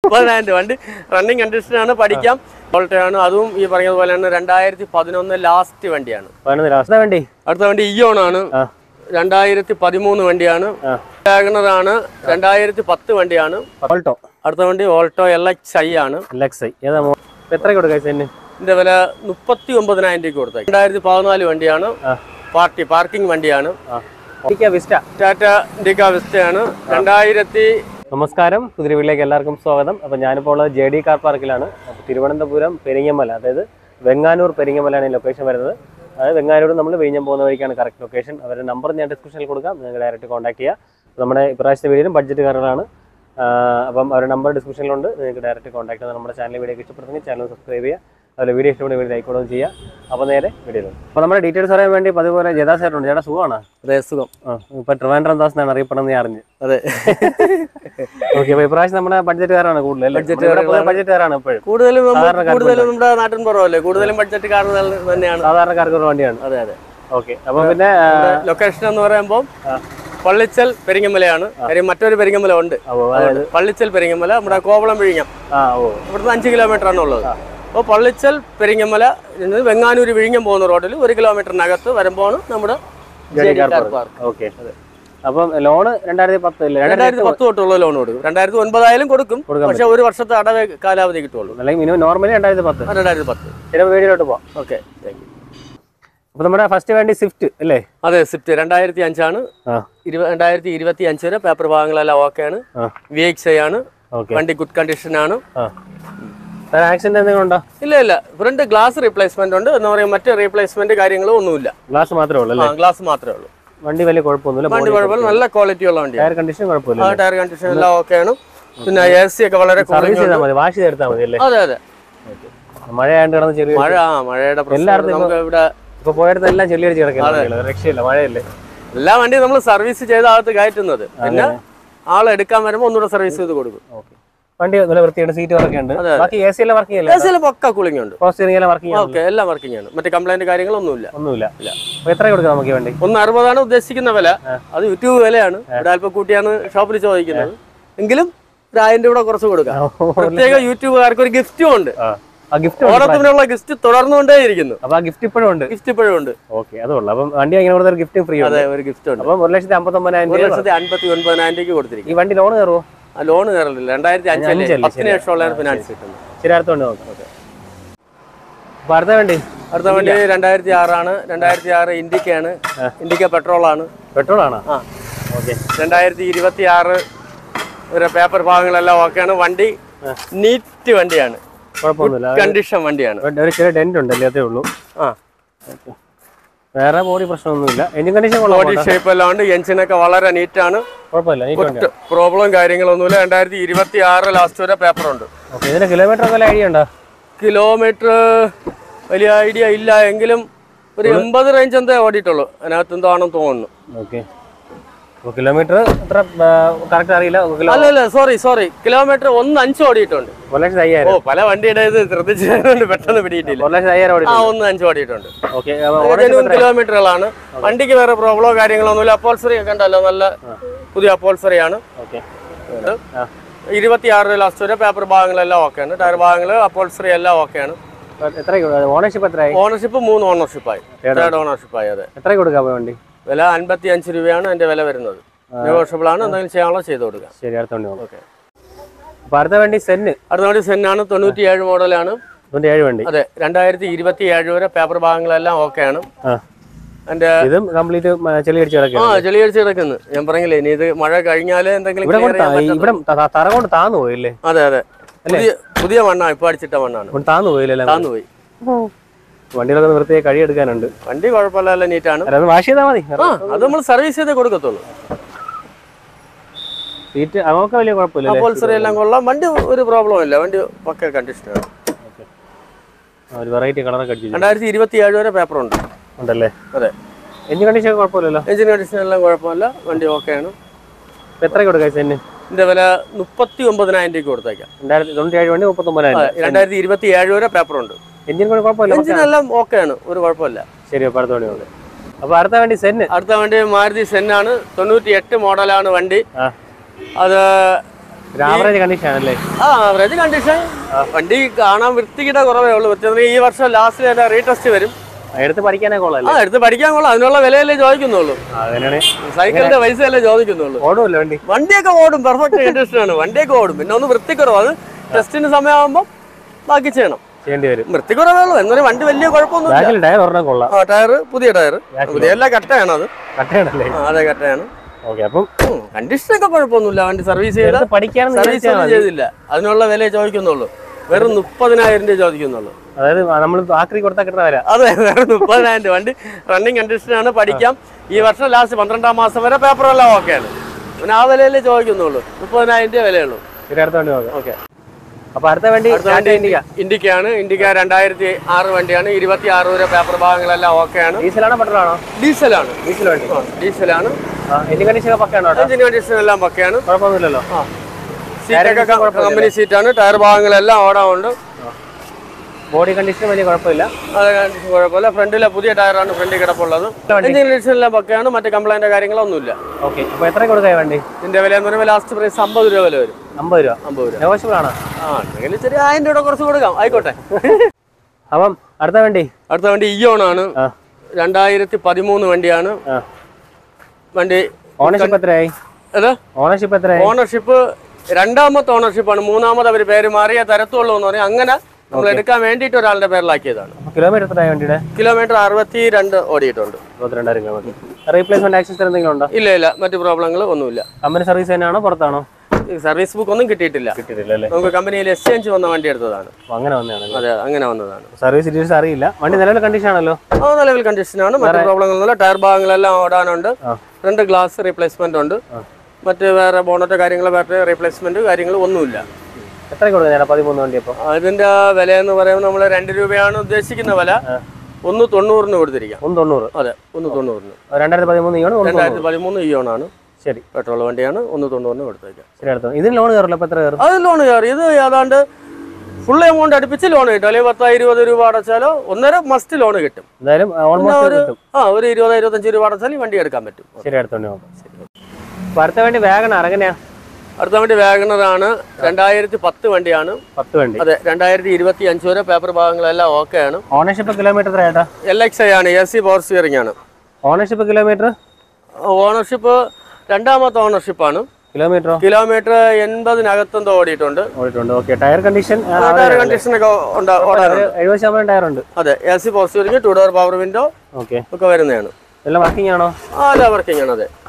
മുപ്പതിനായിരം രൂപ വണ്ടി റണ്ണിങ് കണ്ടീഷനാണ് പഠിക്കാം വോൾട്ടയാണ് അതും ഈ പറഞ്ഞതുപോലെ തന്നെ രണ്ടായിരത്തി പതിനൊന്ന് ലാസ്റ്റ് വണ്ടിയാണ് പതിനൊന്ന് ലാസ്റ്റ് വണ്ടി അടുത്ത വണ്ടി ഇയോൺ ആണ് ആ രണ്ടായിരത്തി പതിമൂന്ന് വണ്ടിയാണ് ആ വാഗണർ ആണ് രണ്ടായിരത്തി പത്ത് വണ്ടിയാണ് ഓൾട്ടോ അടുത്ത വണ്ടി ഓൾട്ടോ എൽ എക്സ് ഐ ആണ് എൽ എക്സ് ഐ ഏതാ മോ- ഇപ്പൊ എത്ര കൊടുക്കാം സെന്ന് ഇതിന്റെ വില മുപ്പത്തി ഒമ്പതിനായിരം രൂപ കൊടുത്തത് രണ്ടായിരത്തി പതിനാല് വണ്ടിയാണ് ആ പാർട്ടി പാർക്കിംഗ് വണ്ടിയാണ് ആ ഇരിക്കാ വിസ്റ്റ ടാറ്റ ഇൻഡിക്ക വിസ്റ്റയാണ് രണ്ടായിരത്തി നമസ്കാരം കുതിരവീട്ടിലേക്ക് എല്ലാവർക്കും സ്വാഗതം അപ്പോൾ ഞാനിപ്പോൾ ഉള്ളത് ജെ ഡി കാർ പാർക്കിലാണ് അപ്പോൾ തിരുവനന്തപുരം പെരിങ്ങമല അതായത് വെങ്ങാനൂർ പെരിങ്ങമലയാണ് ഈ ലൊക്കേഷൻ വരുന്നത് അതായത് വെങ്ങാനൂർ നമ്മൾ വിഴിഞ്ഞം പോകുന്ന വഴിക്കാണ് കറക്റ്റ് ലൊക്കേഷൻ അവരുടെ നമ്പർ ഞാൻ ഡിസ്ക്രിപ്ഷനിൽ കൊടുക്കാം നിങ്ങൾക്ക് ഡയറക്റ്റ് കോൺടാക്ട് ചെയ്യാം നമ്മുടെ ഇപ്രാവശ്യത്തെ വീഡിയോയും ബഡ്ജറ്റ് കാറുകളാണ് ആഹ് അപ്പം അവരുടെ നമ്പർ ഡിസ്ക്രിപ്ഷനിലുണ്ട് നിങ്ങൾക്ക് ഡയറക്റ്റ് കോൺടാക്ട് ചെയ്താൽ നമ്മുടെ ചാനൽ വീഡിയോ ഇഷ്ടപ്പെടുന്നെങ്കിൽ ചാനൽ സബ്സ്ക്രൈബ് ചെയ്യുക അതുപോലെ വീഡിയോ ഇഷ്ടപ്പെടുന്ന വീഡിയോ ലൈക്ക് കൊടുക്കുകയും ചെയ്യുക അപ്പോൾ നേരെ വീഡിയോ അപ്പോൾ നമ്മുടെ ഡീറ്റെയിൽസ് അറിയാൻ വേണ്ടി ഇപ്പോൾ അതുപോലെ ജേതാ സാറുണ്ട് ചേട്ടാ സുഖമാണ് അതെ സുഖം ആ ഇപ്പോൾ ട്രിവാൻഡ്രം ദാസ് എന്നാണ് അറിയപ്പെടുന്നത് ഞാൻ അറിഞ്ഞ് അതെ ഓക്കെ അപ്പൊ ഇപ്രാവശ്യം നമ്മുടെ ബഡ്ജറ്റുകാരാണ് കൂടുതൽ ബഡ്ജറ്റുകാരാണ് ഇപ്പോഴും കൂടുതലും നമ്മൾ സാധാരണക്കാർക്ക് കൂടുതലും നമ്മുടെ നാട്ടിൻ പുറമല്ലേ കൂടുതലും ബഡ്ജറ്റ് കാർ തന്നെയാണ് സാധാരണക്കാർക്ക് ഒരു വണ്ടിയാണ് അതെ അതെ ഓക്കെ അപ്പൊ പിന്നെ ലൊക്കേഷൻ എന്ന് പറയുമ്പോൾ ആ. പള്ളിച്ചൽ പെരിങ്ങമലയാണ് കാര്യം മറ്റൊരു പെരിങ്ങമല ഉണ്ട് ഓ അതായത് പള്ളിച്ചൽ പെരിങ്ങമല നമ്മുടെ കോവളം വിഴിഞ്ഞം ആ ഓ ഇവിടുന്ന് അഞ്ച് കിലോമീറ്റർ ആണ് ഉള്ളത് അപ്പോൾ പള്ളിച്ചൽ പെരിങ്ങമല ഇന്ന് വെങ്ങാനൂർ വിഴിഞ്ഞം പോകുന്ന റോഡിൽ ഒരു കിലോമീറ്ററിനകത്ത് വരുമ്പോൾ നമ്മുടെ JD car car park. Park okay അപ്പം ലോണ് രണ്ടായിരത്തി പത്ത് ഇല്ല രണ്ടായിരത്തി പത്ത് തൊട്ടുള്ള ലോൺ കൊടുക്കും രണ്ടായിരത്തി ഒൻപതായാലും കൊടുക്കും കൊടുക്കാൻ പക്ഷെ ഒരു വർഷത്തെ അടവ് കാലാവധി കിട്ടുള്ളൂ അല്ലെങ്കിൽ മിനിമം നോർമലി രണ്ടായിരത്തി പത്ത് ആ, രണ്ടായിരത്തി പത്ത് ചില വീഡിയോട്ട് പോവാം ഓക്കെ താങ്ക് യു അപ്പൊ നമ്മുടെ ഫസ്റ്റ് വണ്ടി സ്വിഫ്റ്റ് അല്ലേ അതെ സ്വിഫ്റ്റ് രണ്ടായിരത്തി അഞ്ചാണ് ആ ഇരുപ രണ്ടായിരത്തി ഇരുപത്തി അഞ്ച് വരെ പേപ്പർ ഭാഗങ്ങളെല്ലാം ഓക്കെയാണ് ആ വി എക്സ് ഐ ആണ് ഓക്കെ വണ്ടി ഗുഡ് കണ്ടീഷനാണ് ആ ആക്സിഡന്റ് എന്തെങ്കിലും ഉണ്ടോ ഇല്ല ഇല്ല ഫ്രണ്ട് ഗ്ലാസ് റീപ്ലേസ്മെന്റ് ഉണ്ട് എന്ന് പറയുമ്പോൾ മറ്റ് റീപ്ലേസ്മെന്റ് കാര്യങ്ങളും ഒന്നുമില്ല ഗ്ലാസ് മാത്രമേ ഉള്ളൂ അല്ലേ ഗ്ലാസ് മാത്രമേ ഉള്ളൂ വണ്ടി വലിയ കുഴപ്പമൊന്നുമില്ല വണ്ടി കുഴപ്പമില്ല നല്ല ക്വാളിറ്റി ഉള്ള വണ്ടിയാണ് ടയർ കണ്ടീഷൻ കുഴപ്പമില്ല ആ ടയർ കണ്ടീഷൻ എല്ലാം ഓക്കെയാണ് പിന്നെ എ സി ഒക്കെ വളരെ സർവീസ് കുറഞ്ഞു ചെയ്താൽ മതി വാഷ് ചെയ്തെടുത്താൽ മതി അല്ലേ അതെ അതെ മഴയാണ്ട് കിടന്ന് ചെറിയ മഴ ആ മഴയുടെ പ്രശ്നം എല്ലായിടത്തും നമുക്ക് ഇവിടെ ഇപ്പൊ പോയടത്ത് എല്ലാം ചെല്ലിയടിച്ച് കിടക്കില്ല രക്ഷയില്ല മഴയല്ലേ എല്ലാ വണ്ടിയും നമ്മൾ സർവീസ് ചെയ്ത അകത്ത് കയറ്റുന്നത് പിന്നെ ആളെടുക്കാൻ വരുമ്പോൾ ഒന്നുകൂടെ സർവീസ് ചെയ്ത് കൊടുക്കും ഓക്കെ വണ്ടി നല്ല വൃത്തിയുണ്ട് സീറ്റ് വർക്ക് ഉണ്ട് അതെ, ബാക്കി എ സി എല്ലാം വർക്കിംഗ് എ അല്ലേ സിയിൽ പക്ക കൂളിംഗ് ഉണ്ട് പോസ്റ്റിംഗ് എല്ലാം വർക്കിംഗ് ഓക്കെ എല്ലാം വർക്കിംഗ് ആണ് മറ്റു കംപ്ലൈന്റ് കാര്യങ്ങളൊന്നുമില്ല ഒന്നുമില്ല അപ്പൊ എത്ര കൊടുക്കാം നമുക്ക് ഈ വണ്ടി ഒന്ന് അറുപതാണ് ഉദ്ദേശിക്കുന്ന വില അത് യൂട്യൂബ് വിലയാണ് ഇവിടെ അല്പം കൂട്ടിയാണ് ഷോപ്പിൽ ചോദിക്കുന്നത് എങ്കിലും ഒരു ആയിരം രൂപ കുറച്ച് കൊടുക്കാം പ്രത്യേക യൂട്യൂബുകാർക്ക് ഒരു ഗിഫ്റ്റും ഉണ്ട് ആ ഗിഫ്റ്റ് ഓണത്തിനുള്ള ഗിഫ്റ്റ് തുടർന്നുകൊണ്ടേയിരിക്കുന്നു അപ്പൊ ആ ഗിഫ്റ്റ് ഇപ്പോഴും ഉണ്ട് ഗിഫ്റ്റ് ഇപ്പോഴും ഉണ്ട് ഓക്കെ അതുള്ളൂ അപ്പം വണ്ടി അങ്ങനെ കൊടുത്ത ഗിഫ്റ്റ് ഫ്രീ ഉണ്ട് അതെ ഒരു ഗിഫ്റ്റ് ഉണ്ട് അപ്പം ഒരു ലക്ഷത്തി അമ്പത്തൊമ്പതിനായിരം ഒരു രൂപ ലക്ഷത്തി അൻപത്തി ഒൻപതിനായിരം രൂപയ്ക്ക് കൊടുത്തിരിക്കും ഈ വണ്ടി ലോൺ കയറുമോ ആ ലോൺ കയറില്ല രണ്ടായിരത്തി അഞ്ചല്ലേ അഞ്ചല്ലേ, പത്തിന് ശേഷമുള്ള ഫിനാൻസ് കിട്ടുന്നത് ശരി അടുത്ത വണ്ടി നോക്കാം അപ്പൊ അടുത്ത വണ്ടി അടുത്ത വണ്ടി രണ്ടായിരത്തി ആറാണ് രണ്ടായിരത്തി ആറ് ഇൻഡിക്കയാണ് ഇൻഡിക്ക പെട്രോൾ ആണ് പെട്രോൾ ആണോ ആ ഓക്കെ രണ്ടായിരത്തി ഇരുപത്തി ആറ് ഒരു പേപ്പർ ഭാഗങ്ങളെല്ലാം ഓക്കെയാണ് വണ്ടി നീറ്റ് വണ്ടിയാണ് കുഴപ്പമൊന്നുമില്ല കണ്ടീഷൻ വണ്ടിയാണ് ഒരു- ഒരു ചെറിയ ഡെന്റ് ഉണ്ട് അല്ലേ അതേ ഉള്ളൂ ആ വേറെ ബോഡി പ്രശ്നമൊന്നുമില്ല എഞ്ചിൻ കണ്ടീഷൻ കൊള്ളാം ബോഡി ഷേപ്പ് എല്ലാം ഉണ്ട് എഞ്ചിനൊക്കെ വളരെ നീറ്റാണ് കുഴപ്പമില്ല നീറ്റ് വണ്ടി പ്രോബ്ലം കാര്യങ്ങളൊന്നുമില്ല രണ്ടായിരത്തി ഇരുപത്തി ആറ് ലാസ്റ്റ് വരെ പേപ്പർ ഉണ്ട് ഓക്കെ ഇതിന്റെ കിലോമീറ്റർ ഒക്കെ ഐഡിയ ഉണ്ടോ കിലോമീറ്റർ വലിയ ഐഡിയ ഇല്ല എങ്കിലും ഒരു എൺപത് റേഞ്ച് എന്തേ ഓടിയിട്ടുള്ളൂ അതിനകത്ത് എന്തോ ആണെന്ന് തോന്നുന്നു ഓക്കെ അപ്പോൾ കിലോമീറ്റർ എത്ര കറക്റ്റ് അറിയില്ല ഒരു കിലോ അല്ല അല്ല സോറി സോറി കിലോമീറ്റർ ഒന്ന് അഞ്ച് ഓടിയിട്ടുണ്ട് ഒരു ലക്ഷത്തി ഓ അയ്യായിരം പല വണ്ടിയുടെ ഇത് ശ്രദ്ധിച്ചതുകൊണ്ട് പെട്ടെന്ന് പിടിയിട്ടില്ല ഒരു ലക്ഷത്തി അയ്യായിരം ഓടി ആ ഒന്ന് അഞ്ച് ഓടിയിട്ടുണ്ട് ഓക്കെ ജനുവൻ കിലോമീറ്ററുകളാണ് വണ്ടിക്ക് വേറെ പ്രോബ്ലമോ കാര്യങ്ങളൊന്നുമില്ല അപ്പോൾസറി ഒക്കെ ഉണ്ടല്ലോ നല്ല പുതിയ അപ്പോൾസറിയാണ് ഓക്കെ ഇരുപത്തിയാറ് ലാസ്റ്റ് വരെ പേപ്പർ ഭാഗങ്ങളെല്ലാം ഓക്കെയാണ് ടയർ ഭാഗങ്ങൾ അപ്പോൾസറി എല്ലാം ഓക്കെയാണ് എത്ര ഓണർഷിപ്പ് എത്രയായി ഓണർഷിപ്പ് മൂന്ന് ഓണർഷിപ്പായി തേർഡ് ഓണർഷിപ്പായി അതെ എത്ര കൊടുക്കാം അപ്പോൾ വണ്ടി വില അൻപത്തി അഞ്ച് രൂപയാണ് എൻ്റെ വില വരുന്നത് നെഗോഷ്യബിൾ ആണ് എന്തെങ്കിലും ചെയ്യാനുള്ള ചെയ്ത് കൊടുക്കുക ശരി അടുത്ത വണ്ടി നോക്കാം ഓക്കെ അപ്പോൾ അടുത്ത വണ്ടി സെന്ന് അടുത്ത വണ്ടി സെന്നാണ് തൊണ്ണൂറ്റി ഏഴ് മോഡലാണ് തൊണ്ണൂറ്റി ഏഴ് വണ്ടി അതെ രണ്ടായിരത്തി ഇരുപത്തി ഏഴ് വരെ പേപ്പർ ഭാഗങ്ങളെല്ലാം ഓക്കെയാണ് ആ എൻ്റെ ഇതും കംപ്ലീറ്റ് ചെളി അടിച്ച് ആ കിടക്കുക ചെളിയടിച്ച് കിടക്കുന്നു ഞാൻ പറഞ്ഞില്ലേ ഇനി ഇത് മഴ കഴിഞ്ഞാൽ എന്തെങ്കിലും ഇവിടെ clear കൊണ്ട് ചെയ്യാൻ താ- ഇവിടെ ത- ത- തറ കൊണ്ട് താന്നു പോയില്ലേ പറ്റും. അതെ അതെ പുതിയ പുതിയ മണ്ണാണ് ഇപ്പൊ അടിച്ചിട്ട മണ്ണാണ് കൊണ്ട് താന്നു പോയില്ലേ താന്നു പോയി വണ്ടികളൊക്കെ ഒന്ന് വൃത്തിയായി കഴുകി എടുക്കാനുണ്ട് വണ്ടി കുഴപ്പമില്ല നല്ല നീറ്റാണ് അല്ല അത് വാഷ് ചെയ്താൽ മതി ആ അത് നമ്മൾ സർവീസ് ചെയ്തേ കൊടുക്കത്തുള്ളൂ സീറ്റ് അവർക്ക് വലിയ കുഴപ്പമില്ല അല്ലേ? അപ്പോൾസറി എല്ലാം കൊള്ളാം വണ്ടി ഒരു പ്രോബ്ലം ഇല്ല വണ്ടി പക്ക കണ്ടീഷനാണ് ആ, ഒരു വെറൈറ്റി കളറൊക്കെ അടിച്ചു രണ്ടായിരത്തി ഇരുപത്തി ഏഴ് വരെ പേപ്പർ ഉണ്ട് ഉണ്ടല്ലേ അതെ എഞ്ചിൻ കണ്ടീഷൻ കുഴപ്പമില്ലല്ലോ എഞ്ചിൻ കണ്ടീഷൻ എല്ലാം കുഴപ്പമില്ല വണ്ടി ഓക്കെയാണ് ഇപ്പൊ എത്ര കൊടുക്കാം സെന്ന് ഇതിന്റെ വില മുപ്പത്തി ഒമ്പതിനായിരം രൂപ കൊടുത്തേക്കാം രണ്ടായിരത്തി തൊണ്ണൂറ്റി ഏഴ് വണ്ടി മുപ്പത്തൊമ്പതിനായിരം രണ്ടായിരത്തി ഇരുപത്തി ഏഴ് വരെ പേപ്പർ ഉണ്ട് എഞ്ചിൻ കൊണ്ട് കുഴപ്പമില്ല എഞ്ചിൻ എല്ലാം ഓക്കെയാണ് ഒരു കുഴപ്പമില്ല ശരി അപ്പൊ അടുത്ത വണ്ടി നോക്കാം അപ്പൊ അടുത്ത വണ്ടി സെന്ന് അടുത്ത വണ്ടി മാരുതി സെന്നാണ് തൊണ്ണൂറ്റി എട്ട് മോഡലാണ് വണ്ടി ആ അത് ഒരു ആവറേജ് കണ്ടീഷൻ ആണല്ലേ ആ ആവറേജ് കണ്ടീഷൻ വണ്ടി കാണാൻ വൃത്തിക്കിട്ട കുറവേ ഉള്ളൂ വൃത്തി ഈ വർഷം ലാസ്റ്റിൽ അതിന്റെ റീടെസ്റ്റ് വരും എടുത്ത് പഠിക്കാനേ ആ കൊള്ളാല്ലേ എടുത്ത് പഠിക്കാൻ കൊള്ളാം അതിനുള്ള വിലയല്ലേ ചോദിക്കുന്നുള്ളൂ അങ്ങനെയാണ് സൈക്കിളിന്റെ പൈസയല്ലേ ചോദിക്കുന്നുള്ളൂ ഓടുമല്ലോ വണ്ടി വണ്ടിയൊക്കെ ഓടും പെർഫെക്റ്റ് കണ്ടീഷൻ ആണ് വണ്ടിയൊക്കെ ഓടും പിന്നെ ഒന്ന് വൃത്തിക്കുറവ് അത് ടെസ്റ്റിന് സമയമാകുമ്പോൾ ബാക്കി ചെയ്യണം ചെയ്യേണ്ടി വരും വൃത്തിക്കുറവേ ഉള്ളൂ എന്നാലും വണ്ടി വലിയ കുഴപ്പമൊന്നുമില്ല ബാക്കിൽ ടയർ ഒരെണ്ണം കൊള്ളാം ആ ടയർ പുതിയ ടയർ പുതിയ എല്ലാ കട്ടയാണ് അത് കട്ടയാണല്ലേ ആ, അതെ കട്ടയാണ് ഓക്കെ അപ്പം കണ്ടീഷനൊക്കെ കുഴപ്പമൊന്നുമില്ല വണ്ടി സർവീസ് ചെയ്ത എടുത്ത് പഠിക്കാനെന്ന് സർവീസ് വിചാരിച്ചാൽ ഒന്നും മതി ചെയ്തില്ല അതിനുള്ള വില ചോദിക്കുന്നുള്ളൂ വെറും മുപ്പതിനായിരം രൂപ ചോദിക്കുന്നുള്ളൂ അതായത് നമ്മൾ ആക്രി കൊടുത്താൽ കിട്ടുന്ന വരാം അതെ വെറും മുപ്പതിനായിരം രൂപ വണ്ടി റണ്ണിങ് കണ്ടീഷനാണ് പഠിക്കാം ഈ വർഷം ലാസ്റ്റ് പന്ത്രണ്ടാം മാസം വരെ പേപ്പറെല്ലാം ഓക്കെയാണ് പിന്നെ ആ വിലയിലേ ചോദിക്കുന്നുള്ളൂ മുപ്പതിനായിരം രൂപ വിലയുള്ളൂ ഇത് അടുത്ത വണ്ടി നോക്കാം ഓക്കെ അപ്പൊ അടുത്ത വണ്ടി അടുത്ത വണ്ടി ഇൻഡിക്ക ഇൻഡിക്കയാണ് ഇൻഡിക്ക രണ്ടായിരത്തി ആറ് വണ്ടിയാണ് ഇരുപത്തി ആറ് വരെ പേപ്പർ ഭാഗങ്ങളെല്ലാം ഓക്കെയാണ് ഡീസലാണോ പെട്രോളാണോ ഡീസലാണ് ഡീസൽ വണ്ടി ആ, ഡീസലാണ് എഞ്ചിൻ കണ്ടീഷൻ ഒക്കെ പക്കാണോ കേട്ടോ എഞ്ചിൻ കണ്ടീഷൻ എല്ലാം പക്കയാണ് കുഴപ്പമൊന്നുമില്ലല്ലോ സീറ്റൊക്കെ കമ്പനി സീറ്റാണ് ടയർ ഭാഗങ്ങളെല്ലാം ഓടാറുണ്ട് ബോഡി കണ്ടീഷൻ വലിയ കുഴപ്പമില്ല അത് കണ്ടീഷൻ കുഴപ്പമില്ല ഫ്രണ്ടിലെ പുതിയ ടയറാണ് ഫ്രണ്ടിൽ കിടപ്പുള്ളത് എഞ്ചിൻ കണ്ടീഷൻ എല്ലാം പക്കയാണ് മറ്റു കംപ്ലൈന്റ് കാര്യങ്ങളൊന്നുമില്ല ഓക്കെ അപ്പൊ എത്ര കൊടുക്കായി വണ്ടി ഇതിന്റെ വില എന്ന് പറയുമ്പോൾ ലാസ്റ്റ് പ്രൈസ് അമ്പത് രൂപ വില വരും അമ്പത് രൂപ അമ്പത് രൂപ നെഗോഷ്യബിൾ ആണോ ആ ഉണ്ടെങ്കിൽ ചെറിയ ആയിരം രൂപ കുറച്ച് കൊടുക്കാം ആയിക്കോട്ടെ അപ്പം അടുത്ത വണ്ടി അടുത്ത വണ്ടി ഇയോൺ ആണ് ആ രണ്ടായിരത്തി പതിമൂന്ന് വണ്ടിയാണ് ആ വണ്ടി ഓണർഷിപ്പ് എത്രയായി അത് ഓണർഷിപ്പ് എത്രയായി ഓണർഷിപ്പ് രണ്ടാമത്തെ ഓണർഷിപ്പാണ് മൂന്നാമത് അവർ പേര് മാറിയ തരത്തുള്ളൂ എന്ന് പറയും അങ്ങനെ നമ്മൾ എടുക്കാൻ വേണ്ടിയിട്ട് ഒരാളുടെ പേരിലാക്കിയതാണ് കിലോമീറ്റർ എത്രയായി വണ്ടിയുടെ കിലോമീറ്റർ അറുപത്തി രണ്ട് ഓടിയിട്ടുണ്ട് ഇരുപത്തിരണ്ടായിരം കിലോമീറ്റർ റീപ്ലേസ്മെന്റ് ആക്സസ് എന്തെങ്കിലും ഉണ്ടോ ഇല്ല ഇല്ല മറ്റു പ്രോബ്ലങ്ങൾ ഒന്നുമില്ല കമ്പനി സർവീസ് തന്നെയാണോ പുറത്താണോ ഈ സർവീസ് ബുക്ക് ഒന്നും കിട്ടിയിട്ടില്ല കിട്ടിയിട്ടില്ല അല്ലേ നമുക്ക് കമ്പനിയിൽ എക്സ്ചേഞ്ച് വന്ന വണ്ടി എടുത്തതാണ് അപ്പൊ അങ്ങനെ വന്നതാണല്ലോ അതെ അങ്ങനെ വന്നതാണ് സർവീസ് ഡീറ്റെയിൽസ് അറിയില്ല വണ്ടി നിലവിലെ കണ്ടീഷൻ ആണല്ലോ ആ നിലവിൽ കണ്ടീഷനാണ് മറ്റു പ്രോബ്ലങ്ങളൊന്നുമില്ല ടയർ ഭാഗങ്ങളെല്ലാം ഓടാനുണ്ട് ആ. രണ്ട് ഗ്ലാസ് റീപ്ലേസ്മെന്റ് ഉണ്ട് മറ്റ് വേറെ ബോണറ്റ് കാര്യങ്ങൾ വേറെ റീപ്ലേസ്മെന്റ് കാര്യങ്ങൾ ഒന്നുമില്ല എത്ര കൊടുക്കുക ഞാൻ പതിമൂന്ന് വണ്ടി അപ്പോൾ അതിന്റെ വില എന്ന് പറയുമ്പോൾ നമ്മൾ രണ്ട് രൂപയാണ് ഉദ്ദേശിക്കുന്ന വില ഒന്ന് തൊണ്ണൂറിന് കൊടുത്തിരിക്കാം ഒന്ന് തൊണ്ണൂറ് അതെ ഒന്ന് തൊണ്ണൂറിന് രണ്ടായിരത്തി പതിമൂന്ന് ഇയാണ് ഒന്ന് രണ്ടായിരത്തി പതിമൂന്ന് ഇയോണാണ് ശരി പെട്രോൾ വണ്ടിയാണ് ഒന്ന് തൊണ്ണൂറിന് കൊടുത്തേക്കാം ശരി അടുത്ത ഇതിന് ലോൺ കയറില്ല അപ്പോൾ എത്ര കയറും അത് ലോൺ കയറി ഇത് ഏതാണ്ട് ഫുൾ എമൗണ്ട് അടുപ്പിച്ച് ലോൺ കിട്ടും അല്ലെങ്കിൽ പത്തോ ഇരുപത് രൂപ അടച്ചാലോ ഒന്നര മസ്റ്റ് ലോൺ കിട്ടും എന്തായാലും പിന്നെ ഓൾമോസ്റ്റ് ഒരു കിട്ടും ആ ഒരു ഇരുപത് ഇരുപത്തഞ്ച് രൂപ അടച്ചാൽ ഈ വണ്ടി എടുക്കാൻ പറ്റും ശരി അടുത്ത വണ്ടി നോക്കാം അപ്പോൾ അടുത്ത വണ്ടി വേഗണാർ എങ്ങനെയാ അടുത്ത വണ്ടി വാഗണറാണ് രണ്ടായിരത്തി പത്ത് വണ്ടിയാണ് പത്ത് വണ്ടി അതെ രണ്ടായിരത്തി ഇരുപത്തി അഞ്ച് വരെ പേപ്പർ ഭാഗങ്ങളെല്ലാം ഓക്കെ ആണ് ഓണർഷിപ്പ് കിലോമീറ്റർ എത്ര ഏട്ടാ എൽ എക്സ് ഐ ആണ് എ സി പവർ സ്റ്റിയറിംഗ് ആണ് ഓണർഷിപ്പ് കിലോമീറ്റർ ഓണർഷിപ്പ് രണ്ടാമത്തെ ഓണർഷിപ്പാണ് കിലോമീറ്ററോ കിലോമീറ്റർ എൺപതിനകത്തെന്തോ ഓടിയിട്ടുണ്ട് ഓടിയിട്ടുണ്ട് ഓക്കെ ടയർ കണ്ടീഷൻ ടയർ കണ്ടീഷനൊക്കെ ഉണ്ട് ഓടാറുണ്ട് എഴുപത് ശതമാനം ടയർ ഉണ്ട് അതെ A C power steering two door power window okay ഒക്കെ വരുന്നതാണ് എല്ലാം വർക്കിംഗ് ആണോ ആ അല്ല വർക്കിംഗ് ആണ് അതെ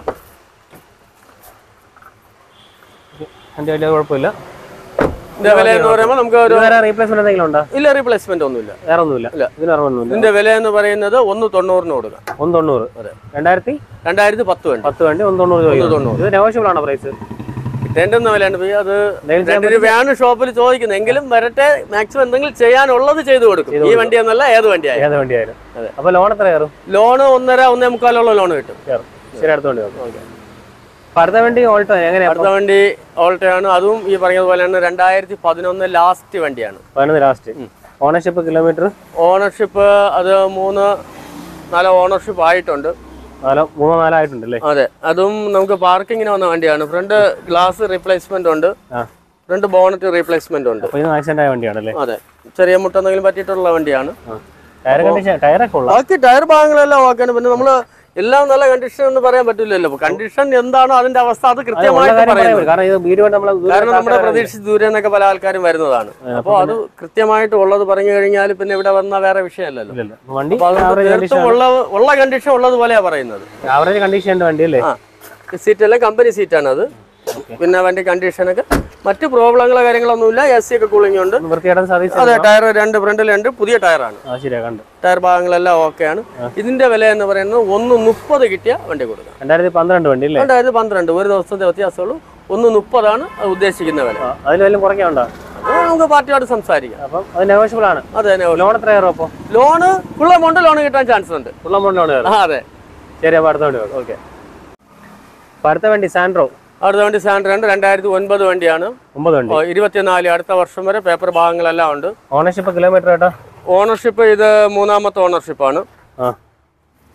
എൻ്റെ വലിയ കുഴപ്പമില്ല ഇതിന്റെ വില എന്ന് പറയുമ്പോൾ നമുക്ക് ഒരു ഇത് വേറെ റീപ്ലേസ്മെന്റ് എന്തെങ്കിലും ഉണ്ടോ ഇല്ല റീപ്ലേസ്മെന്റ് ഒന്നുമില്ല വേറെ ഒന്നുമില്ല ഇല്ല. ഇതിന് വേറെ ഒന്നുമില്ല ഇതിന്റെ വില എന്ന് പറയുന്നത് ഒന്ന് തൊണ്ണൂറിന് കൊടുക്കാം ഒന്ന് തൊണ്ണൂറ് അതെ. രണ്ടായിരത്തി രണ്ടായിരത്തി പത്ത് വണ്ടി പത്ത് വണ്ടി ഒന്ന് തൊണ്ണൂറ് ചോദിക്കും ഇത് നെഗോഷ്യബിൾ ആണോ പ്രൈസ് കിട്ടേണ്ടുന്ന വിലയാണ് പോയി അത് എന്തെങ്കിലും ചെയ്യാൻ രണ്ട് രൂപയാണ് ഷോപ്പിൽ ചോദിക്കുന്നത് എങ്കിലും വരട്ടെ മാക്സിമം എന്തെങ്കിലും ചെയ്യാനുള്ളത് ചെയ്തു കൊടുക്കും ഈ വണ്ടി എന്നല്ല ഏത് വണ്ടിയായാലും ഏത് വണ്ടിയായാലും അതെ. അപ്പോൾ ലോൺ എത്ര കയറും ലോണ് ഒന്നര ഒന്നേ മുക്കാലുള്ള ലോൺ കിട്ടും കയറും ശരി അടുത്ത വണ്ടി നോക്കാം അപ്പോൾ അടുത്ത വണ്ടി ഓൾട്ടോ എങ്ങനെയാ അടുത്ത വണ്ടി ഓൾട്ടയാണ് അതും ഈ പറഞ്ഞതുപോലെയാണ് രണ്ടായിരത്തി പതിനൊന്ന് ലാസ്റ്റ് വണ്ടിയാണ് പതിനൊന്ന് ലാസ്റ്റ് ഓണർഷിപ്പ് കിലോമീറ്റർ ഓണർഷിപ്പ് അത് മൂന്ന് നാല് ഓണർഷിപ്പ് ആയിട്ടുണ്ട് നാലോ മൂന്നോ നാലോ ആയിട്ടുണ്ട് അല്ലേ അതെ അതും നമുക്ക് പാർക്കിങ്ങിന് വന്ന വണ്ടിയാണ് ഫ്രണ്ട് ഗ്ലാസ് റീപ്ലേസ്മെന്റ് ഉണ്ട് ആ ഫ്രണ്ട് ബോണറ്റ് റീപ്ലേസ്മെന്റ് ഉണ്ട് അപ്പോൾ ഇത് ആക്സിഡന്റ് ആയ വണ്ടിയാണ് അല്ലേ അതെ ചെറിയ മുട്ടെന്തെങ്കിലും പറ്റിയിട്ടുള്ള വണ്ടിയാണ് ടയർ കണ്ടീഷൻ ടയറൊക്കെ ഉള്ള ബാക്കി ടയർ ഭാഗങ്ങളെല്ലാം ഓക്കെയാണ് പിന്നെ നമ്മള് എല്ലാം നല്ല കണ്ടീഷൻ എന്ന് പറയാൻ പറ്റില്ലല്ലോ കണ്ടീഷൻ എന്താണോ അതിന്റെ അവസ്ഥ അത് കൃത്യമായിട്ട് കാര്യം പറയാൻ പറയുന്നത് പറ്റും. കാരണം ഇത് വീഡിയോ നമ്മൾ കാരണം നമ്മുടെ പ്രതീക്ഷിച്ച് ദൂരെ നിന്നൊക്കെ പല ആൾക്കാരും വരുന്നതാണ് അപ്പോൾ അത് കൃത്യമായിട്ട് ഉള്ളത് പറഞ്ഞു കഴിഞ്ഞാൽ പിന്നെ ഇവിടെ വന്ന വേറെ വിഷയമല്ലല്ലോ വണ്ടി അപ്പൊ അതുകൊണ്ട് ആവറേജ് കണ്ടീഷൻ തീർത്തും ഉള്ള ഉള്ള കണ്ടീഷൻ ഉള്ളത് പോലെയാ പറയുന്നത് ആവറേജ് കണ്ടീഷൻ വണ്ടി അല്ലേ ആ സീറ്റ് എല്ലാം കമ്പനി സീറ്റാണ് അത് പിന്നെ വണ്ടി കണ്ടീഷനൊക്കെ മറ്റു പ്രോബ്ലങ്ങളോ കാര്യങ്ങളൊന്നുമില്ല എ സി ഒക്കെ കൂളിംഗ് ഉണ്ട് വൃത്തിയായിട്ട് സർവീസ് അതെ ടയർ രണ്ട് ഫ്രണ്ടിൽ രണ്ട് പുതിയ ടയറാണ് ആ ശരിയാ കണ്ട് ടയർ ഭാഗങ്ങളെല്ലാം ഓക്കെയാണ് ഇതിന്റെ വില എന്ന് പറയുന്നത് ഒന്ന് മുപ്പത് കിട്ടിയ വണ്ടി കൊടുക്കാം രണ്ടായിരത്തി പന്ത്രണ്ട് വണ്ടി അല്ലേ രണ്ടായിരത്തി പന്ത്രണ്ട് ഒരു ദിവസത്തെ വ്യത്യാസമുള്ളൂ ഒന്ന് മുപ്പതാണ് അത് ഉദ്ദേശിക്കുന്ന വില ആ, അതിൽ വല്ലതും കുറയ്ക്കാനുണ്ടോ അത് നമുക്ക് പാർട്ടിയോട് സംസാരിക്കാം അപ്പം അത് നെഗോഷ്യബിൾ ആണ് അതെ ലോൺ എത്ര കയറും അപ്പോൾ ലോണ് ഫുൾ എമൗണ്ട് ലോൺ കിട്ടാൻ ചാൻസ് ഉണ്ട് ഫുൾ എമൗണ്ട് ലോൺ കയറും ആ അതെ ശരി അപ്പോൾ അടുത്ത വണ്ടി ഓക്കെ അപ്പോൾ അടുത്ത വണ്ടി സാൻഡ്രോ അടുത്ത വണ്ടി സാൻഡ്രണ്ട് രണ്ടായിരത്തി ഒൻപത് വണ്ടിയാണ് ഒമ്പത് വണ്ടി ഓ, ഇരുപത്തിനാല് അടുത്ത വർഷം വരെ പേപ്പർ ഭാഗങ്ങളെല്ലാം ഉണ്ട് ഓണർഷിപ്പ് കിലോമീറ്റർ ഏട്ടാ ഓണർഷിപ്പ് ഇത് മൂന്നാമത്തെ ഓണർഷിപ്പാണ് ആ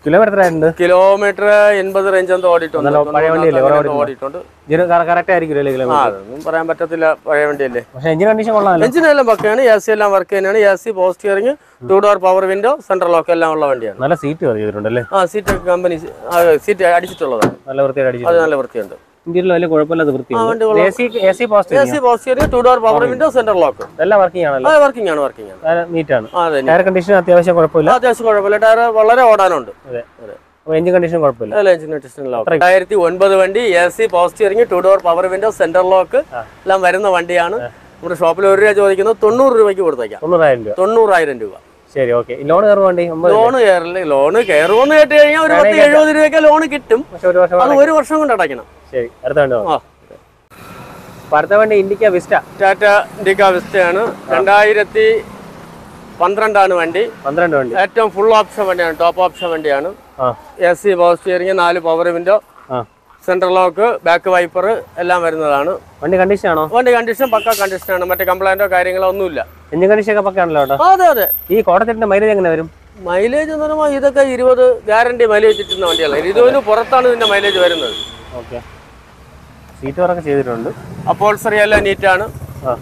കിലോമീറ്റർ എത്രയുണ്ട് കിലോമീറ്റർ എൺപത് റേഞ്ച് എന്തോ ഓടിയിട്ടുണ്ട് നല്ല പഴയ വണ്ടിയല്ലേ, കുറെ അങ്ങനെ ഓടിയിട്ടുണ്ട് ഇതിന് കറക്റ്റ് ആയിരിക്കും അല്ലേ ആ കിലോമീറ്റർ അതൊന്നും പറയാൻ പറ്റത്തില്ല പഴയ വണ്ടിയല്ലേ പക്ഷെ എഞ്ചിൻ കണ്ടീഷൻ കൊള്ളാമല്ലോ എഞ്ചിനെല്ലാം പക്കയാണ് എ സി എല്ലാം വർക്ക് തന്നെയാണ് A C post steering two door power window central lock എല്ലാം ഉള്ള വണ്ടിയാണ് നല്ല സീറ്റ് ചെയ്തിട്ടുണ്ട് അല്ലേ ആ സീറ്റ് കമ്പനി സീറ്റ് അടിച്ചിട്ടുള്ളതാണ് നല്ല വൃത്തിയായിട്ട് അത് അടിച്ചിട്ടുണ്ട് നല്ല വൃത്തിയുണ്ട് ഇന്ത്യയിൽ വലിയ കുഴപ്പമില്ലാത്ത ആ, വണ്ടി വൃത്തിയുണ്ട് കൊള്ളാം. A C A C A post C post steering two door power window central lock എല്ലാം വർക്കിംഗ് ആണല്ലോ ആ വർക്കിംഗ് ആണ് വർക്കിംഗ് ആണ് നീറ്റ് ആണ് ആ അതെ ടയർ കണ്ടീഷൻ അത്യാവശ്യം കുഴപ്പമില്ല അത്യാവശ്യം കുഴപ്പമില്ല ടയർ വളരെ ഓടാനുണ്ട് അതെ അതെ അപ്പോൾ എഞ്ചിൻ കണ്ടീഷൻ കുഴപ്പമില്ല അല്ല എഞ്ചിൻ രണ്ടായിരത്തി ഒൻപത് വണ്ടി A C post steering two door power window central lock എല്ലാം വരുന്ന വണ്ടിയാണ് നമ്മുടെ ഷോപ്പിൽ ഒരു രൂപ ചോദിക്കുന്നത് തൊണ്ണൂറ് രൂപയ്ക്ക് കൊടുത്തേക്കാം തൊണ്ണൂറായിരം രൂപ തൊണ്ണൂറായിരം രൂപ ശരി ഓക്കെ ലോൺ കയറുക വണ്ടി ഒമ്പത് ലോണ് കയറില്ല ലോണ് കയറുമെന്ന് കേട്ട് കഴിഞ്ഞാൽ ഒരു പത്ത് എഴുപത് രൂപയ്ക്ക് ലോണ് കിട്ടും പക്ഷെ ഒരു വർഷം അത് ഒരു വർഷം കൊണ്ട് അടയ്ക്കണം ശരി അടുത്ത വണ്ടി നോക്കാം. ആ അപ്പോൾ അടുത്ത വണ്ടി ഇൻഡിക്ക വിസ്റ്റ ടാറ്റ ഇൻഡിക്ക വിസ്റ്റയാണ് രണ്ടായിരത്തി പന്ത്രണ്ടാണ് വണ്ടി പന്ത്രണ്ട് വണ്ടി ഏറ്റവും ഫുൾ ഓപ്ഷൻ വണ്ടിയാണ് ടോപ്പ് ഓപ്ഷൻ വണ്ടിയാണ് ആ എ സി പവർ സ്റ്റിയറിംഗ് നാല് പവർ വിൻഡോ ആ സെൻട്രൽ ലോക്ക് ബാക്ക് വൈപ്പർ എല്ലാം വരുന്നതാണ് വണ്ടി കണ്ടീഷൻ ആണോ വണ്ടി കണ്ടീഷൻ പക്ക കണ്ടീഷനാണ് മറ്റേ കംപ്ലൈന്റോ കാര്യങ്ങളോ ഒന്നുമില്ല എഞ്ചിൻ കണ്ടീഷൻ ഒക്കെ പക്കാണല്ലോ കേട്ടോ ആ, അതെ അതെ ഈ കോട്ടത്തിന്റെ മൈലേജ് എങ്ങനെ വരും മൈലേജ് എന്ന് പറയുമ്പോൾ ഇതൊക്കെ ഇരുപത് ഗ്യാരണ്ടി മൈലേജ് കിട്ടുന്ന വണ്ടികളാണ് ഇരുപതിന് പുറത്താണ് ഇതിന്റെ മൈലേജ് വരുന്നത് ഓക്കെ സീറ്റ് വർക്ക് ചെയ്തിട്ടുണ്ട് അപ്പോൾ എല്ലാം നീറ്റാണ് ആ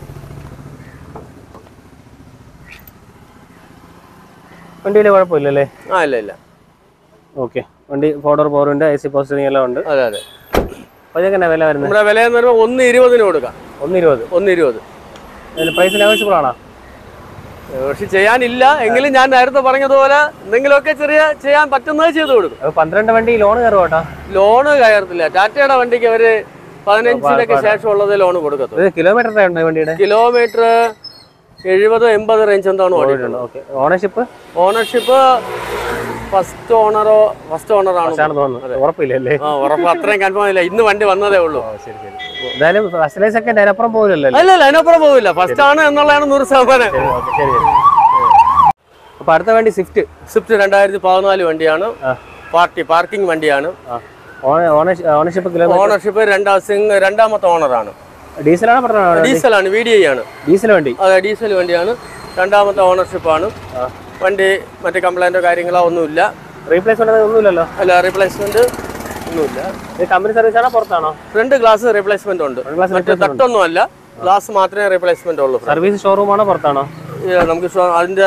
വണ്ടി വലിയ കുഴപ്പമില്ലല്ലേ ആ ഇല്ല ഇല്ല ഓക്കെ വണ്ടി ഫോർഡർ പവർ ഉണ്ട് എ സി പോസ്റ്റിംഗ് എല്ലാം ഉണ്ട് അതെ അതെ അപ്പോൾ ഇതൊക്കെ എന്നാ വില വരുന്നത് നമ്മുടെ വില എന്ന് പറയുമ്പോൾ ഒന്ന് ഇരുപതിന് കൊടുക്കാം ഒന്ന് ഇരുപത് ഒന്ന് ഇരുപത് അതിന് പ്രൈസ് നെഗോഷ്യബിൾ ആണോ പക്ഷെ ചെയ്യാനില്ല എങ്കിലും ഞാൻ നേരത്തെ പറഞ്ഞതുപോലെ എന്തെങ്കിലുമൊക്കെ ചെറിയ ചെയ്യാൻ പറ്റുന്നത് ചെയ്തു കൊടുക്കും അപ്പോൾ പന്ത്രണ്ട് വണ്ടി ലോൺ കയറും കേട്ടോ ലോണ് കയറത്തില്ല ടാറ്റയുടെ വണ്ടിക്ക് അവര് പതിനഞ്ചിനൊക്കെ ശേഷമുള്ളത് ലോണ് കൊടുക്കത്തുള്ളൂ ഇത് കിലോമീറ്റർ ഉണ്ട് വണ്ടിയുടെ കിലോമീറ്റർ എഴുപത് എൺപത് റേഞ്ച് എന്താണ് ഓടിയിട്ടുള്ളത് ഓക്കെ ഓണർഷിപ്പ് ഓണർഷിപ്പ് ഫസ്റ്റ് ഓണറോ ഫസ്റ്റ് ഓണറാണ് ആണെന്ന് തോന്നുന്നു ഉറപ്പില്ലല്ലേ ആ ഉറപ്പ് അത്രയും കൺഫേം ഇല്ല ഇന്ന് വണ്ടി വന്നതേ ഉള്ളൂ ശരി ശരി എന്തായാലും ഫസ്റ്റ് ലൈൻ സെക്കൻഡ് അതിനപ്പുറം പോകില്ലല്ലോ അല്ല അല്ല അതിനപ്പുറം പോവില്ല ഫസ്റ്റ് ആണ് എന്നുള്ളതാണ് നൂറ് ശതമാനം ശരി ഓക്കെ ശരി ശരി അപ്പോൾ അടുത്ത വണ്ടി സ്വിഫ്റ്റ് സ്വിഫ്റ്റ് രണ്ടായിരത്തി പതിനാല് വണ്ടിയാണ് ആ. പാർട്ടി പാർക്കിംഗ് വണ്ടിയാണ് ആ ഓണർഷിപ്പ് കിലോമീറ്റർ ഓണർഷിപ്പ് രണ്ടാം സിംഗ് രണ്ടാമത്തെ ഓണറാണ് ഡീസലാണോ പറഞ്ഞോ ഡീസലാണ് വി ഡി ഐ ആണ് ഡീസൽ വണ്ടി അതെ ഡീസൽ വണ്ടിയാണ് രണ്ടാമത്തെ ഓണർഷിപ്പാണ് ആ. വണ്ടി മറ്റ് കംപ്ലൈൻറ്റോ കാര്യങ്ങളോ ഒന്നുമില്ല റീപ്ലേസ്മെന്റ് ഒന്നുമില്ലല്ലോ അല്ല റീപ്ലേസ്മെന്റ് ഒന്നുമില്ല ഇത് കമ്പനി സർവീസ് ആണോ പുറത്താണോ ഫ്രണ്ട് ഗ്ലാസ് റീപ്ലേസ്മെന്റ് ഉണ്ട് Front glass മറ്റേ തട്ടൊന്നും അല്ല ഗ്ലാസ് മാത്രമേ റീപ്ലേസ്മെന്റ് ഉള്ളൂ സർവീസ് ഷോറൂം ആണോ പുറത്താണോ ഇത് നമുക്ക് ഷോ- അതിന്റെ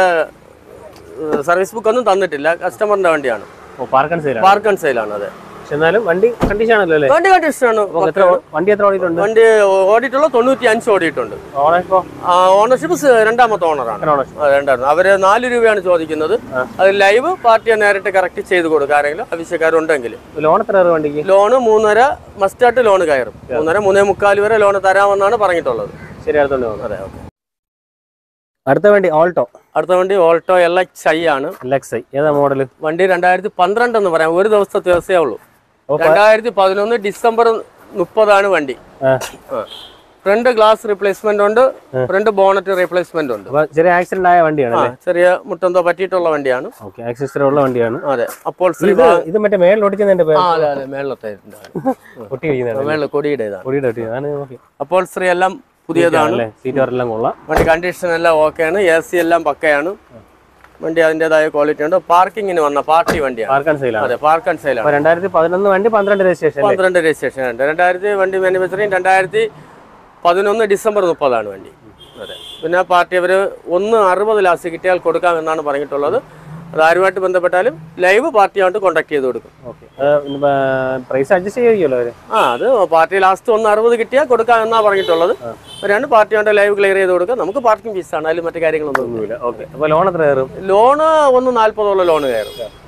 സർവീസ് ബുക്ക് ഒന്നും തന്നിട്ടില്ല കസ്റ്റമറിന്റെ വണ്ടിയാണ് ഓ പാർക്ക് ആൻഡ് സെയിലാണ് പാർക്ക് ആൻഡ് സെയിലാണ് അതെ പക്ഷെ എന്നാലും വണ്ടി കണ്ടീഷൻ ആണല്ലോ അല്ലേ വണ്ടി കണ്ടീഷനാണ് അപ്പൊ എത്ര ഓ- വണ്ടി എത്ര ഓടിയിട്ടുണ്ട് വണ്ടി ഓടിയിട്ടുള്ള തൊണ്ണൂറ്റി അഞ്ച് ഓടിയിട്ടുണ്ട് ഓണർഷിപ്പോ ഓണർഷിപ്പ് രണ്ടാമത്തെ ഓണറാണ് എത്ര ഓണർഷിപ്പ് ആ, രണ്ടാമത് അവര് നാല് രൂപയാണ് ചോദിക്കുന്നത് അത് ലൈവ് പാർട്ടിയെ നേരിട്ട് കറക്റ്റ് ചെയ്ത് കൊടുക്കുക ആരെങ്കിലും ആവശ്യക്കാരുണ്ടെങ്കിൽ ലോൺ എത്ര കയറും വണ്ടിക്ക് ലോണ് മൂന്നര മസ്റ്റായിട്ട് ലോണ് കയറും മൂന്നര മൂന്നേ മുക്കാൽ വരെ ലോണ് തരാമെന്നാണ് പറഞ്ഞിട്ടുള്ളത് ശരി അടുത്തോണ്ട് പോകും അതെ ഓക്കെ അടുത്ത വണ്ടി ഓൾട്ടോ അടുത്ത വണ്ടി ഓൾട്ടോ എൽ എക്സ് ഐ ആണ് എൽ എക്സ് ഐ ഏതാ മോഡല് വണ്ടി രണ്ടായിരത്തി പന്ത്രണ്ട് എന്ന് പറയാം ഒരു ദിവസത്തെ ദിവസമേ ഉള്ളൂ ഓ, രണ്ടായിരത്തി പതിനൊന്ന് ഡിസംബർ മുപ്പതാണ് വണ്ടി ഫ്രണ്ട് ഗ്ലാസ് റീപ്ലേസ്മെന്റ് ഉണ്ട് ഫ്രണ്ട് ബോണറ്റ് റീപ്ലേസ്മെന്റ് ഉണ്ട് അപ്പൊ ചെറിയ ആക്സിഡന്റ് ആയ വണ്ടിയാണ് ആ ചെറിയ മുട്ടെന്തോ പറ്റിയിട്ടുള്ള വണ്ടിയാണ് ഓക്കെ ആക്സിസ്റ്റർ ഉള്ള വണ്ടിയാണ് അതെ അപ്പോൾ ശ്രീ ഇത് ഇത് മറ്റേ മേളിൽ ഒട്ടിച്ചതിന്റെ പേര് ആ അതെ അതെ മേളിലത്തെ ഒട്ടി കഴിക്കുന്നതാണ് മേളിൽ കൊടിയുടെ ഇതാണ് പൊടിയുടെ ഒട്ടി അതാണ് ഓക്കെ അപ്പോൾ ശ്രീ എല്ലാം പുതിയതാണ് അല്ലേ സീറ്റ് വരെല്ലാം കൊള്ളാം വണ്ടി കണ്ടീഷൻ എല്ലാം ഓക്കെയാണ് എ സി എല്ലാം പക്കയാണ് വണ്ടി അതിൻ്റെതായ ക്വാളിറ്റി ഉണ്ട് പാർക്കിങ്ങിന് വന്ന പാർട്ടി വണ്ടിയാണ് പാർക്ക് ആൻഡ് സെയിലാണ് അതെ പാർക്ക് ആൻഡ് സെയിലാണ് അപ്പൊ രണ്ടായിരത്തി പതിനൊന്ന് വണ്ടി പന്ത്രണ്ട് രജിസ്ട്രേഷൻ അല്ലേ പന്ത്രണ്ട് രജിസ്ട്രേഷൻ ഉണ്ട് രണ്ടായിരത്തി വണ്ടി മാനുഫാക്ചറിങ് രണ്ടായിരത്തി പതിനൊന്ന് ഡിസംബർ മുപ്പതാണ് വണ്ടി അതെ പിന്നെ പാർട്ടി അവർ ഒന്ന് അറുപത് ലാസ്റ്റ് കിട്ടിയാൽ കൊടുക്കാം എന്നാണ് പറഞ്ഞിട്ടുള്ളത് അത് ആരുമായിട്ട് ബന്ധപ്പെട്ടാലും ലൈവ് പാർട്ടിയായിട്ട് കോൺടാക്ട് ചെയ്ത് കൊടുക്കും ഓക്കെ പ്രൈസ് അഡ്ജസ്റ്റ് ചെയ്യുമല്ലോ അവര് ആ അത് പാർട്ടി ലാസ്റ്റ് ഒന്ന് അറുപത് കിട്ടിയാൽ കൊടുക്കാം എന്നാണ് പറഞ്ഞിട്ടുള്ളത് അവരാണ് പാർട്ടിയായിട്ട് ലൈവ് ക്ലിയർ ചെയ്ത് കൊടുക്കുക നമുക്ക് പാർക്കിംഗ് ഫീസാണ് അതിൽ മറ്റു കാര്യങ്ങളൊന്നും ഒന്നുമില്ല ഓക്കെ അപ്പൊ ലോൺ എത്ര കയറും ലോണ് ഒന്ന് നാൽപ്പതോളം ലോണ് കയറും